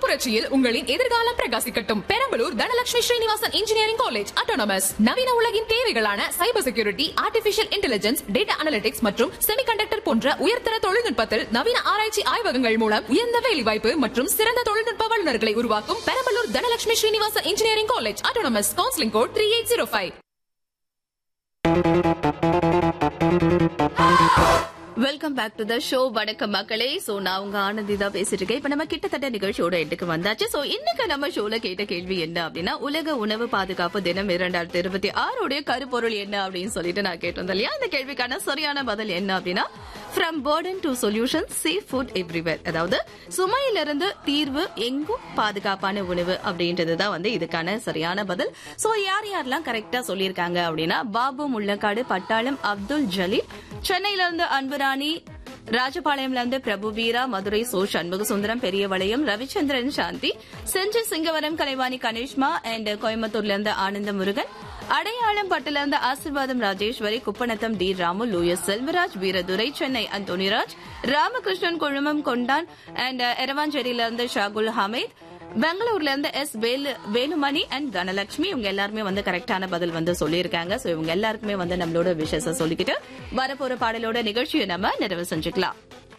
புரட்சியில் உங்களின் எதிர்காலம் பிரகாசிக்கட்டும் Perambalur Dhanalakshmi Srinivasan engineering college autonomous நவீன உலகின் தேவைகளான cyber security artificial intelligence data analytics மற்றும் செமிகண்டக்டர் போன்ற உயர்தர தொழில்நுட்பத்தில் நவீன ஆராய்ச்சி ஆய்வகங்கள் மூலம் உயர்ந்த வேலைவாய்ப்பு மற்றும் சிறந்த தொழில்நுட்ப வல்லுநர்களை உருவாக்கும் Perambalur Dhanalakshmi Srinivasan engineering college autonomous counselling code three eight zero five welcome back to the show வணக்கம் மக்களே சோ நான் உங்க ஆனந்தி தான் பேசிட்டு இருக்கேன் இப்ப நம்ம கிட்டத்தட்ட நிகழ்ச்சியோட எட்டுக்கு வந்தாச்சு சோ இன்னைக்கு நம்ம ஷோல கேட்ட கேள்வி என்ன அப்படின்னா உலக உணவு பாதுகாப்பு தினம் இரண்டாயிரத்தி இருபத்தி ஆறுடைய கருப்பொருள் என்ன அப்படின்னு சொல்லிட்டு நான் கேட்டிருந்தேன் இல்லையா இந்த கேள்விக்கான சரியான பதில் என்ன அப்படின்னா from burden to solution safe food everywhere அதாவது சுமையிலிருந்து தீர்வு எங்கும் பாதுகாப்பான உணவு அப்படின்றது தான் வந்து இதுக்கான சரியான பதில் சோ யார் யாரெல்லாம் கரெக்டா சொல்லியிருக்காங்க அப்படின்னா பாபு முள்ளக்காடு பட்டாளம் அப்துல் ஜலீல் சென்னையில இருந்து அன்புராணி ராஜபாளையம்ல இருந்து பிரபு வீரா மதுரை சோ சண்முக சுந்தரம் பெரியவளையம் ரவிச்சந்திரன் சாந்தி செஞ்சி சிங்கவரம் கலைவாணி கணேஷ்மா அண்ட் கோயம்புத்தூர்ல இருந்து ஆனந்த முருகன் அடையாளம் பட்டில இருந்து ஆசிர்வாதம் ராஜேஸ்வரி குப்பநத்தம் டி ராமு லூயஸ் செல்வராஜ் வீரதுரை சென்னை அந்தோனிராஜ் ராமகிருஷ்ணன் குழுமம் கொண்டான் அண்ட் எரவாஞ்சேரியில இருந்து ஷாகுல் ஹமீத் பெங்களூர்ல இருந்து எஸ் வேலு வேலுமணி அண்ட் தனலட்சுமி இவங்க எல்லாருமே வந்து கரெக்டான பதில் வந்து சொல்லியிருக்காங்க சோ இவங்க எல்லாருக்குமே வந்து நம்மளோட விஷயத்தை சொல்லிக்கிட்டு வரப்போற பாடலோட நிகழ்ச்சியை நம்ம நிறைவு செஞ்சுக்கலாம்